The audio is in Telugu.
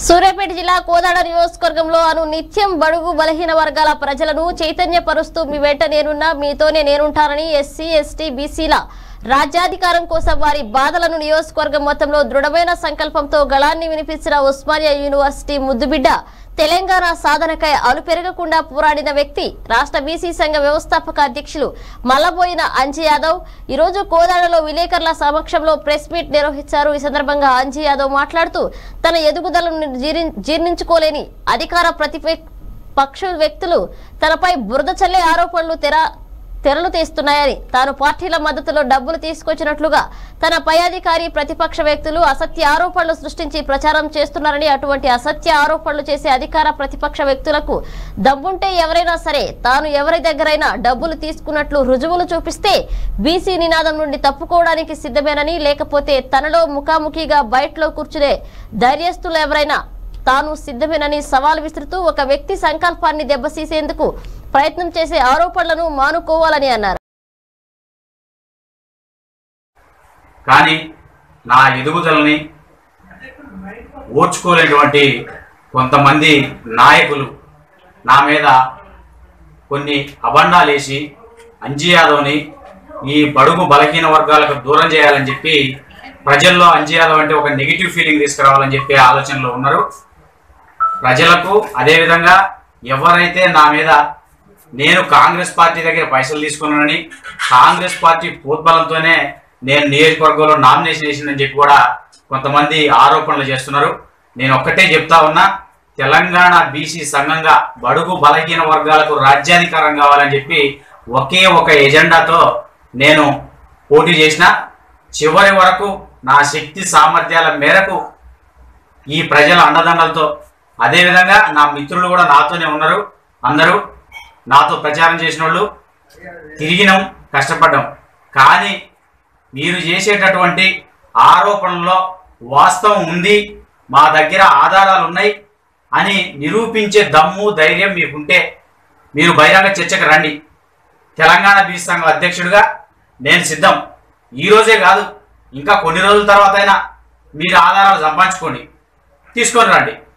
సూర్యాపేట జిల్లా కోదాడ నియోజకవర్గంలో అను నిత్యం బడుగు బలహీన వర్గాల ప్రజలను చైతన్యపరుస్తూ మీ వెంట నేనున్నా మీతోనే నేనుంటానని ఎస్సీ ఎస్టీ బీసీల రాజ్యాధికారం కోసం వారి బాధలను నియోజకవర్గం మొత్తంలో దృఢమైన సంకల్పంతో గళాన్ని వినిపించిన ఉస్మానియా యూనివర్సిటీ ముద్దుబిడ్డ తెలంగాణ సాధనకై అలు పెరగకుండా పోరాడిన వ్యక్తి రాష్ట్ర బీసీ సంఘ వ్యవస్థాపక అధ్యక్షులు మల్లబోయిన అంజీ యాదవ్ ఈ రోజు కోదాడలో విలేకరుల సమక్షంలో ప్రెస్ మీట్ నిర్వహించారు ఈ సందర్భంగా అంజీ యాదవ్ మాట్లాడుతూ తన ఎదుగుదలను జీర్ణి- జీర్ణించుకోలేని అధికార ప్రతిపక్ష వ్యక్తులు తనపై బురద చల్లే ఆరోపణలు తెర తెరలు తీస్తున్నాయని తాను పార్టీల మద్దతులో డబ్బులు తీసుకొచ్చినట్లుగా తన పై అధికారి ప్రతిపక్ష వ్యక్తులు అసత్య ఆరోపణలు సృష్టించి ప్రచారం చేస్తున్నారని అటువంటి అసత్య ఆరోపణలు చేసే అధికార ప్రతిపక్ష వ్యక్తులకు దమ్ముంటే ఎవరైనా సరే తాను ఎవరి దగ్గరైనా డబ్బులు తీసుకున్నట్లు రుజువులు చూపిస్తే బీసీ నినాదం నుండి తప్పుకోవడానికి సిద్ధమేనని లేకపోతే తనలో ముఖాముఖిగా బయటలో కూర్చునే ధైర్యస్తులు ఎవరైనా తాను సిద్ధమేనని సవాల్ విసురుతూ ఒక వ్యక్తి సంకల్పాన్ని దెబ్బతీసేందుకు ప్రయత్నం చేసే ఆరోపణలను మానుకోవాలని అన్నారు కానీ నా ఎదుగుదలని ఓర్చుకోలేనటువంటి కొంతమంది నాయకులు నా మీద కొన్ని అబండాలేసి అంజీ యాదవ్ని ఈ బడుగు బలహీన వర్గాలకు దూరం చేయాలని చెప్పి ప్రజల్లో అంజీ యాదవ్ అంటే ఒక నెగిటివ్ ఫీలింగ్ తీసుకురావాలని చెప్పి ఆలోచనలో ఉన్నారు ప్రజలకు అదేవిధంగా ఎవరైతే నా మీద నేను కాంగ్రెస్ పార్టీ దగ్గర పైసలు తీసుకున్నానని కాంగ్రెస్ పార్టీ పోద్బలంతోనే నేను నియోజకవర్గంలో నామినేషన్ వేసిందని చెప్పి కూడా కొంతమంది ఆరోపణలు చేస్తున్నారు నేను ఒక్కటే చెప్తా ఉన్నా తెలంగాణ బీసీ సంఘంగా బడుగు బలహీన వర్గాలకు రాజ్యాధికారం కావాలని చెప్పి ఒకే ఒక ఎజెండాతో నేను పోటీ చేసిన చివరి వరకు నా శక్తి సామర్థ్యాల మేరకు ఈ ప్రజల అండదండలతో అదేవిధంగా నా మిత్రులు కూడా నాతోనే ఉన్నారు అందరూ నాతో ప్రచారం చేసిన వాళ్ళు తిరిగినాం కష్టపడ్డాం కానీ మీరు చేసేటటువంటి ఆరోపణలో వాస్తవం ఉంది మా దగ్గర ఆధారాలు ఉన్నాయి అని నిరూపించే దమ్ము ధైర్యం మీకుంటే మీరు బహిరంగ చర్చకు రండి తెలంగాణ బీసీ సంఘం అధ్యక్షుడిగా నేను సిద్ధం ఈ రోజే కాదు ఇంకా కొన్ని రోజుల తర్వాత అయినా మీరు ఆధారాలు సంపాదించుకోండి తీసుకొని రండి